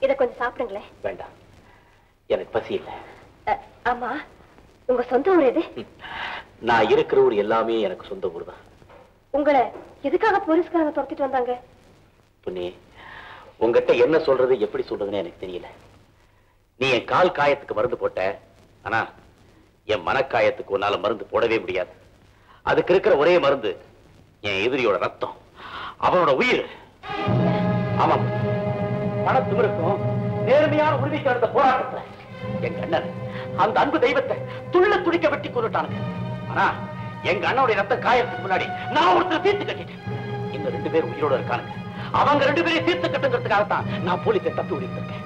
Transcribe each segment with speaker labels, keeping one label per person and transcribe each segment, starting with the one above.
Speaker 1: இத கொஞ்சம் சாப்பிடுங்களேன்
Speaker 2: வேண்டாம் எனக்கு பசி இல்லை
Speaker 1: அ, ஆமா உங்க சொந்த ஊர் எது
Speaker 2: நான் இருக்கிற ஊர் எல்லாமே எனக்கு சொந்த ஊர் தான்
Speaker 1: உங்களை எதுக்காக போலீஸ்காரங்க துரத்திட்டு வந்தாங்க
Speaker 2: புண்ணி உங்ககிட்ட என்ன சொல்றது எப்படி சொல்றதுன்னு எனக்கு தெரியல நீ என் கால் காயத்துக்கு மருந்து போட்ட ஆனா என் மனக்காயத்துக்கு உன்னால மருந்து போடவே முடியாது அதுக்கு இருக்கிற ஒரே மருந்து என் எதிரியோட ரத்தம் அவனோட உயிர் ஆமா பணத்துமிருக்கும் நேர்மையான உறுதிக்கு நடந்த போராட்டத்துல எங்க அண்ணன் அந்த அன்பு தெய்வத்தை துள்ள துடிக்க வெட்டி கொண்டுட்டானுங்க ஆனா எங்க அண்ணனுடைய ரத்த காயத்துக்கு முன்னாடி நான் ஒருத்தர் தீர்த்து கட்டிட்டேன் இன்னும் ரெண்டு பேர் உயிரோட இருக்கானுங்க அவங்க ரெண்டு பேரையும் தீர்த்து கட்டுங்கிறதுக்காகத்தான் நான் போலீஸை தப்பி ஓடிட்டு இருக்கேன்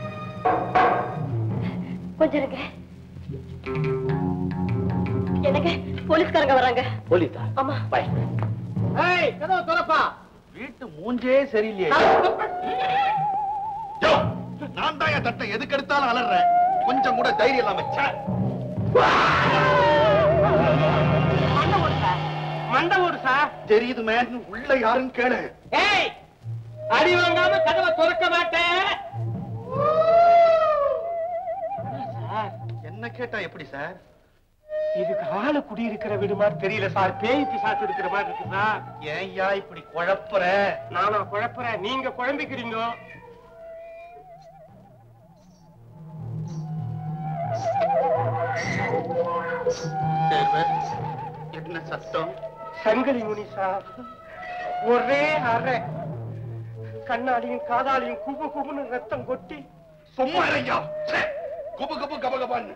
Speaker 1: கொஞ்சம் இருங்க எனக்கு போலீஸ்காரங்க வராங்க
Speaker 2: போலீஸா
Speaker 1: ஆமா
Speaker 2: பை
Speaker 3: ஏய் கதவு திறப்பா வீட்டு மூஞ்சே சரியில்லையே
Speaker 4: நான் தான் என் தட்டை எதுக்கு எடுத்தாலும் அலறேன் கொஞ்சம் கூட தைரியம் இல்லாம ச்சே.
Speaker 3: மண்டை ஓடு சார்
Speaker 4: தெரியுது மேன் உள்ள யாருன்னு கேளு
Speaker 3: ஏய் அடி வாங்காம கதவை திறக்க மாட்டேன்
Speaker 4: என்ன கேட்டா எப்படி சார்
Speaker 3: இதுக்கு ஆளு குடியிருக்கிற வீடு மாதிரி தெரியல சார் பேய் பிசாசு இருக்கிற மாதிரி இருக்கு சார்
Speaker 4: ஏன்யா இப்படி குழப்புற
Speaker 3: நானா குழப்புறேன் நீங்க குழம்பிக்கிறீங்க
Speaker 4: என்ன சத்தம்
Speaker 3: சங்கிலி முனி சார் ஒரே அறை கண்ணாடியும் காதாலையும் குபு குபுன்னு ரத்தம் கொட்டி
Speaker 4: சும்மா இல்லையா குபு குபு கப கபான்னு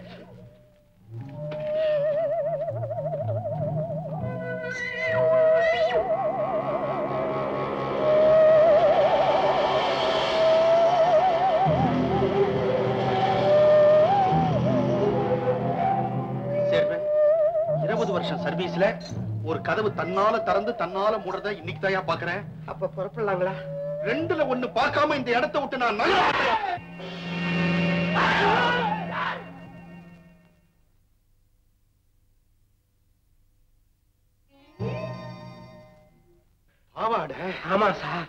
Speaker 4: சேர்வன் இருபது வருஷம் சர்வீஸ்ல ஒரு கதவு தன்னால திறந்து தன்னால மூடுறத இன்னைக்கு தான் பாக்குறேன்
Speaker 3: அப்ப புறப்படலாங்களா
Speaker 4: ரெண்டுல ஒண்ணு பார்க்காம இந்த இடத்தை விட்டு நான் நல்லா பாவாட
Speaker 3: ஆமா சார்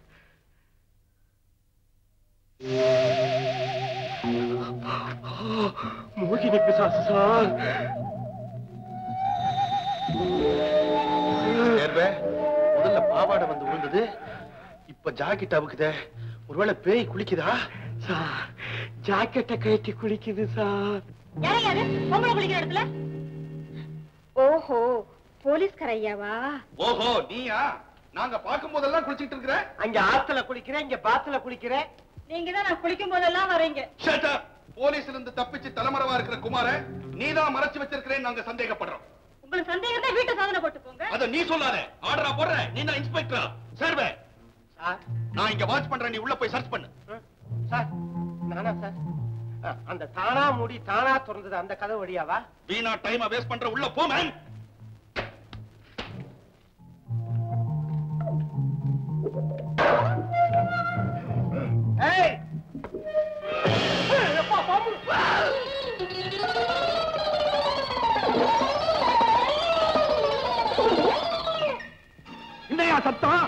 Speaker 3: மூகினி பிசாசு சார்
Speaker 4: சேர்வே முதல்ல பாவாடை வந்து விழுந்தது இப்ப ஜாக்கெட் அவுக்குதே ஒருவேளை பேய் குளிக்குதா
Speaker 3: சார் ஜாக்கெட்டை கட்டி குளிக்குது சார்
Speaker 1: யார் யாரு பொம்பளை குளிக்கிற இடத்துல ஓஹோ போலீஸ்கார ஐயாவா
Speaker 4: ஓஹோ நீயா நாங்க பார்க்கும் போதெல்லாம் குளிச்சிட்டு இருக்கிற
Speaker 3: அங்க ஆத்துல குளிக்கிறேன் இங்க பாத்துல குளிக்கிறேன்
Speaker 1: நீங்க தான் நான் குளிக்கும் போதெல்லாம் வரீங்க
Speaker 4: Shut up! போலீஸ்ல இருந்து தப்பிச்சு தலைமறைவா இருக்கிற குமார நீதான் மறைச்சு வச்சிருக்கிறேன்னு நாங்க சந்தேகப்படுறோம்
Speaker 1: உங்களுக்கு சந்தேகம் தான் வீட்டை சாதனை போட்டு போங்க
Speaker 4: அத நீ சொல்லாத ஆர்டரா போடுற நீ தான் இன்ஸ்பெக்டரா சேர்வே
Speaker 3: சார்
Speaker 4: நான் இங்க வாட்ச் பண்றேன் நீ உள்ள போய் சர்ச் பண்ணு
Speaker 3: சார் நானா சார் அ, அந்த தானா மூடி தானா திறந்தது அந்த கதை வழியாவா
Speaker 4: வீணா டைம் வேஸ்ட் பண்ற உள்ள போ மேன்
Speaker 3: ஏய்
Speaker 4: என்னையா சத்தம்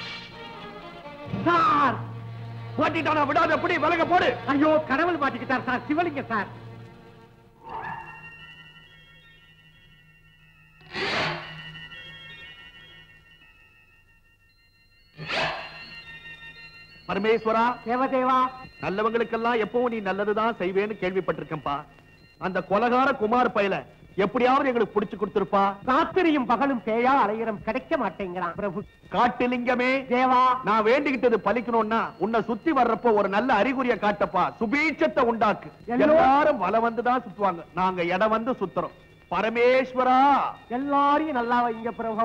Speaker 3: சார்
Speaker 4: மாட்டிட்டானா விடாத எப்படி விலக போடு
Speaker 3: ஐயோ கடவுள் மாட்டிக்கிட்டார் சார் சிவலிங்க சார்
Speaker 4: பரமேஸ்வரா
Speaker 3: தேவதேவா
Speaker 4: நல்லவங்களுக்கெல்லாம் எப்பவும் நீ நல்லதுதான் செய்வேன்னு கேள்விப்பட்டிருக்கேன்பா அந்த கொலகார குமார் பையல எப்படியாவது எங்களுக்கு புடிச்சு கொடுத்திருப்பா
Speaker 3: ராத்திரியும் பகலும் பேயா அலையிறம் கிடைக்க மாட்டேங்கிறான் பிரபு
Speaker 4: காட்டுலிங்கமே
Speaker 3: தேவா
Speaker 4: நான் வேண்டிக்கிட்டது பலிக்கணும்னா உன்னை சுத்தி வர்றப்போ ஒரு நல்ல அறிகுறிய காட்டப்பா சுபீட்சத்தை உண்டாக்கு
Speaker 3: எல்லோ-
Speaker 4: எல்லாரும் வலை வந்து தான் சுத்துவாங்க நாங்க இடம் வந்து சுத்துறோம் பரமேஸ்வரா
Speaker 3: எல்லாரையும் நல்லா வைங்க பிரபு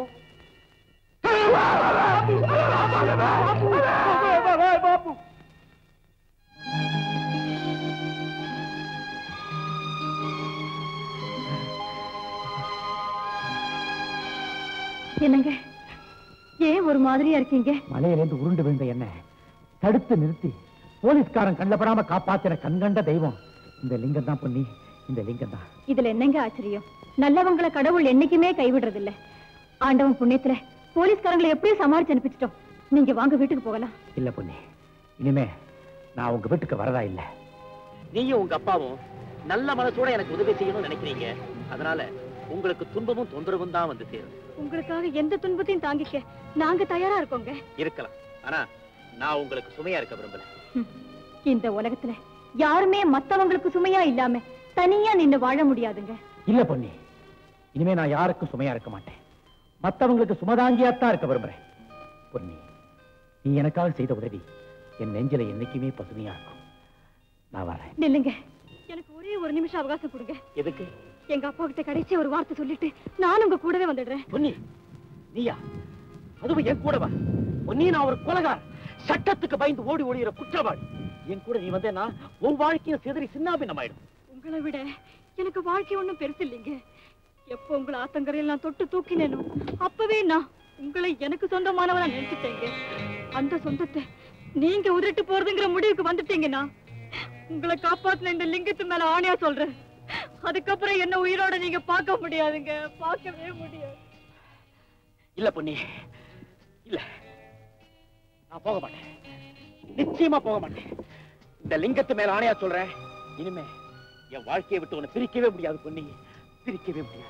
Speaker 1: என்னங்க ஏன் ஒரு மாதிரியா இருக்கீங்க
Speaker 5: மலையிலேந்து உருண்டு விழுந்த என்ன தடுத்து நிறுத்தி போலீஸ்காரன் கண்டப்படாம காப்பாத்தின கண்கண்ட தெய்வம் இந்த லிங்கம் தான் பொன்னி இந்த லிங்கம் தான்
Speaker 1: இதுல என்னங்க ஆச்சரியம் நல்லவங்களை கடவுள் என்னைக்குமே கைவிடுறது இல்ல ஆண்டவன் புண்ணியத்துல போலீஸ்காரங்களை எப்படியும் சமாளிச்சு அனுப்பிச்சிட்டோம் நீங்க வாங்க வீட்டுக்கு போகலாம்
Speaker 5: இல்ல பொன்னி இனிமே நான் உங்க வீட்டுக்கு வரதா இல்ல
Speaker 2: நீயும் உங்க அப்பாவும் நல்ல மனசோட எனக்கு உதவி செய்யணும்னு நினைக்கிறீங்க அதனால உங்களுக்கு துன்பமும் தொந்தரவும் தான் வந்து சேரும்
Speaker 1: உங்களுக்காக எந்த துன்பத்தையும் தாங்கிக்க நாங்க தயாரா இருக்கோங்க
Speaker 2: இருக்கலாம் ஆனா நான் உங்களுக்கு சுமையா இருக்க விரும்பல
Speaker 1: இந்த உலகத்துல யாருமே மத்தவங்களுக்கு சுமையா இல்லாம தனியா நின்னு வாழ முடியாதுங்க
Speaker 5: இல்ல பொன்னி இனிமே நான் யாருக்கும் சுமையா இருக்க மாட்டேன் மத்தவங்களுக்கு சுமதாங்கியாத்தான் இருக்க விரும்புறேன் பொன்னி நீ எனக்காக செய்த உதவி என் நெஞ்சில என்னைக்குமே பசுமையா இருக்கும் நான் வரேன்
Speaker 1: நில்லுங்க எனக்கு ஒரே ஒரு நிமிஷம் அவகாசம் கொடுங்க
Speaker 2: எதுக்கு
Speaker 1: எங்க அப்பா கிட்ட கடைசி ஒரு வார்த்தை சொல்லிட்டு நான் உங்க கூடவே வந்துடுறேன்
Speaker 2: பொன்னி நீயா அதுவும் என் கூட வா பொன்னி நான் ஒரு கொலகார் சட்டத்துக்கு பயந்து ஓடி ஓடிற குற்றவாளி என் கூட நீ வந்தேன்னா உன் வாழ்க்கையும் சிதறி சின்னாபின்னமாயிடும்
Speaker 1: உங்களை விட எனக்கு வாழ்க்கை ஒண்ணும் பெருசு இல்லைங்க எப்போ உங்களை ஆத்தங்கரையில் நான் தொட்டு தூக்கினேனோ அப்பவே நான் உங்களை எனக்கு சொந்தமானவரா நினைச்சிட்டேங்க அந்த சொந்தத்தை நீங்க உதறிட்டு போறதுங்கிற முடிவுக்கு வந்துட்டீங்கன்னா உங்களை காப்பாத்தின இந்த லிங்கத்து மேல ஆணையா சொல்றேன் அதுக்கப்புறம் என்ன உயிரோட நீங்க பார்க்க முடியாதுங்க பார்க்கவே முடியாது
Speaker 2: இல்ல பொன்னி இல்ல நான் போக மாட்டேன் நிச்சயமா போக மாட்டேன் இந்த லிங்கத்து மேல ஆணையா சொல்றேன் இனிமே என் வாழ்க்கையை விட்டு உன்னை பிரிக்கவே முடியாது பொன்னி பிரிக்கவே முடியாது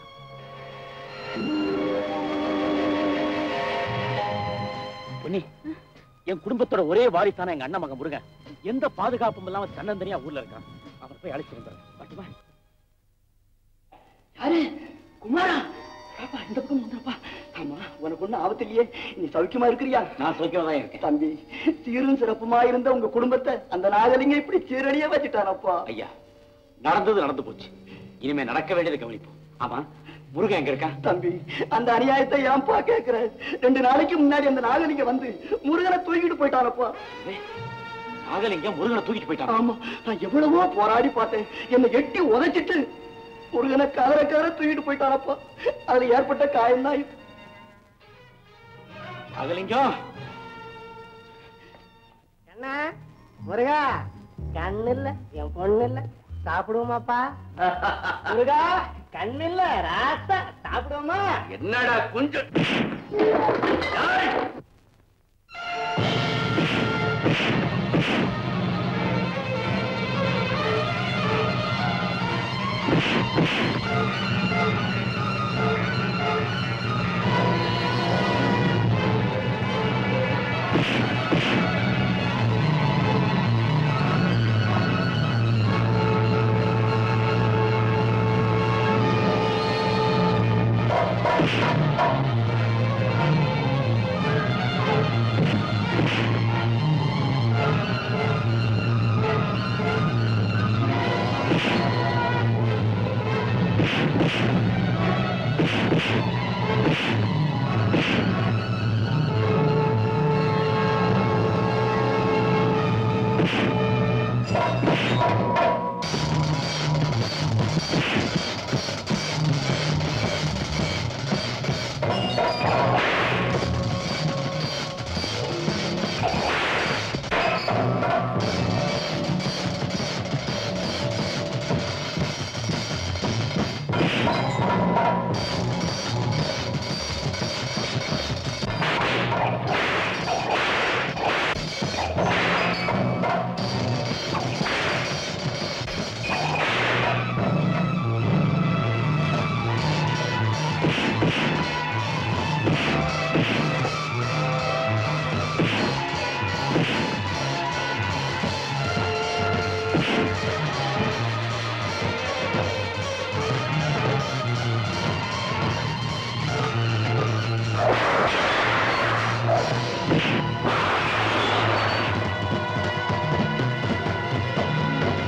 Speaker 2: பொன்னி என் குடும்பத்தோட ஒரே வாரிசான எங்க அண்ணன் மகன் முருகன் எந்த பாதுகாப்பும் இல்லாம தன்னந்தனியா ஊர்ல இருக்கான் அவன் போய் அழைச்சிருந்தாரு பட்டுமா
Speaker 3: யாரு குமாரா பாப்பா இந்த பக்கம் வந்துருப்பா ஆமா உனக்கு ஒண்ணு ஆபத்து இல்லையே நீ சௌக்கியமா இருக்கிறியா
Speaker 2: நான் சோக்கியமா தான் இருக்கேன்
Speaker 3: தம்பி சீரும் சிறப்புமா இருந்த உங்க குடும்பத்தை அந்த நாகலிங்க இப்படி சீரடியா வச்சுட்டானப்பா
Speaker 2: ஐயா நடந்தது நடந்து போச்சு இனிமே நடக்க வேண்டியதை கவனிப்போம் ஆமா முருகன் எங்க இருக்கான்
Speaker 3: தம்பி அந்த அநியாயத்தை ஏன்பா கேக்குற ரெண்டு நாளைக்கு முன்னாடி அந்த நாகலிங்க வந்து முருகனை தூக்கிட்டு போயிட்டானப்பா
Speaker 2: நாகலிங்கம் முருகனை தூக்கிட்டு போயிட்டான்
Speaker 3: ஆமா நான் எவ்வளவோ போராடி பார்த்தேன் என்னை எட்டி உதைச்சிட்டு முருகனை கதற கதற தூக்கிட்டு போயிட்டானப்பா அதுல ஏற்பட்ட காயம் தான் இது
Speaker 2: நாகலிங்கம்
Speaker 6: என்ன முருகா கண்ணு இல்ல என் பொண்ணு இல்ல சாப்பிடுவோமாப்பா முருகா கண்ணு இல்ல ராசா சாப்பிடுவோமா
Speaker 2: என்னடா கொஞ்சம்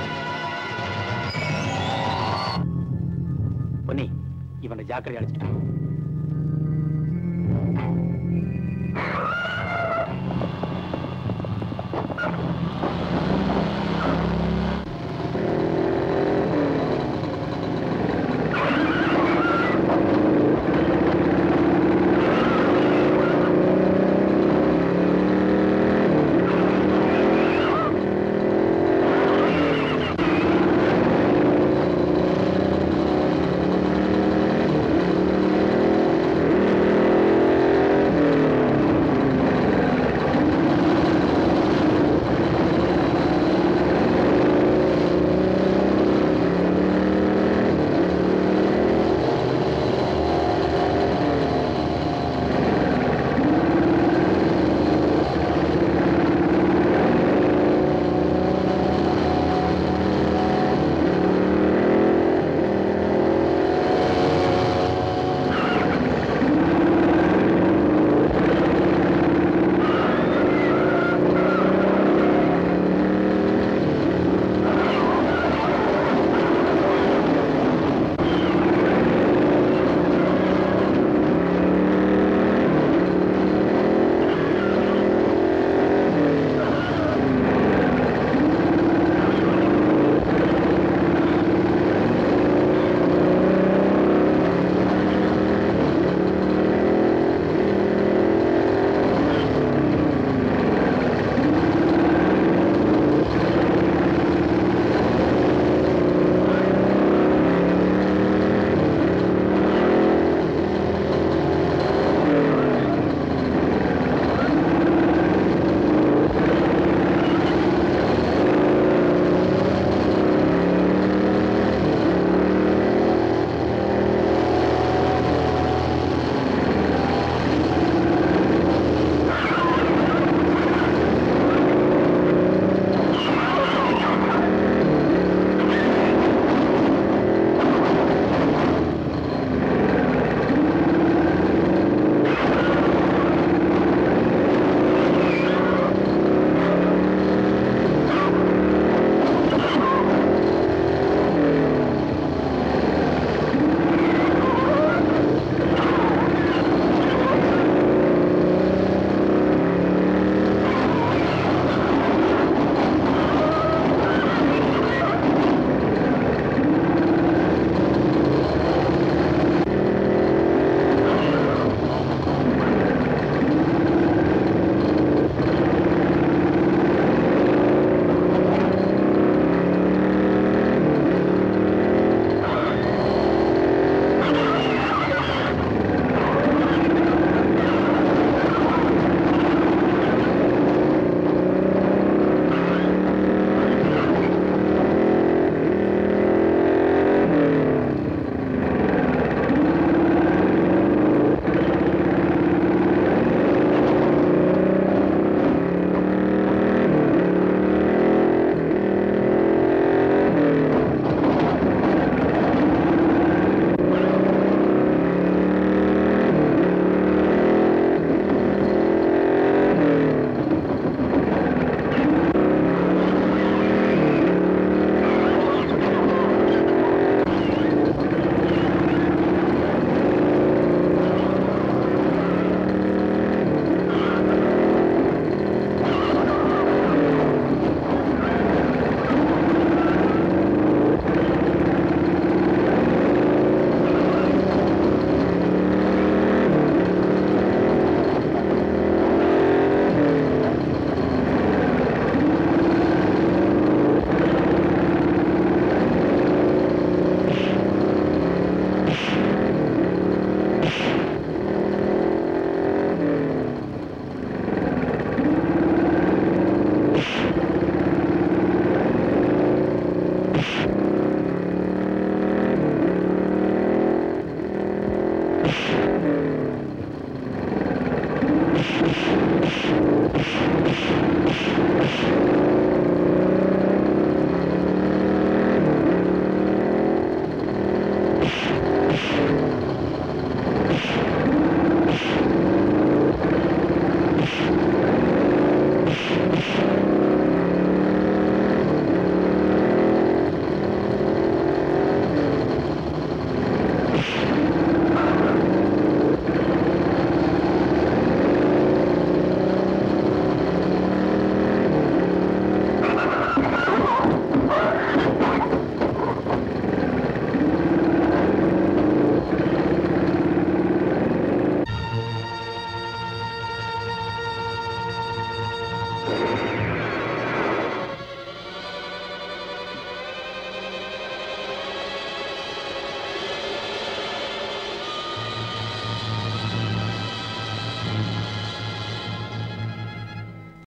Speaker 2: பொன்னி இவனை ஜாக்கிரதை அடிச்சுட்டான்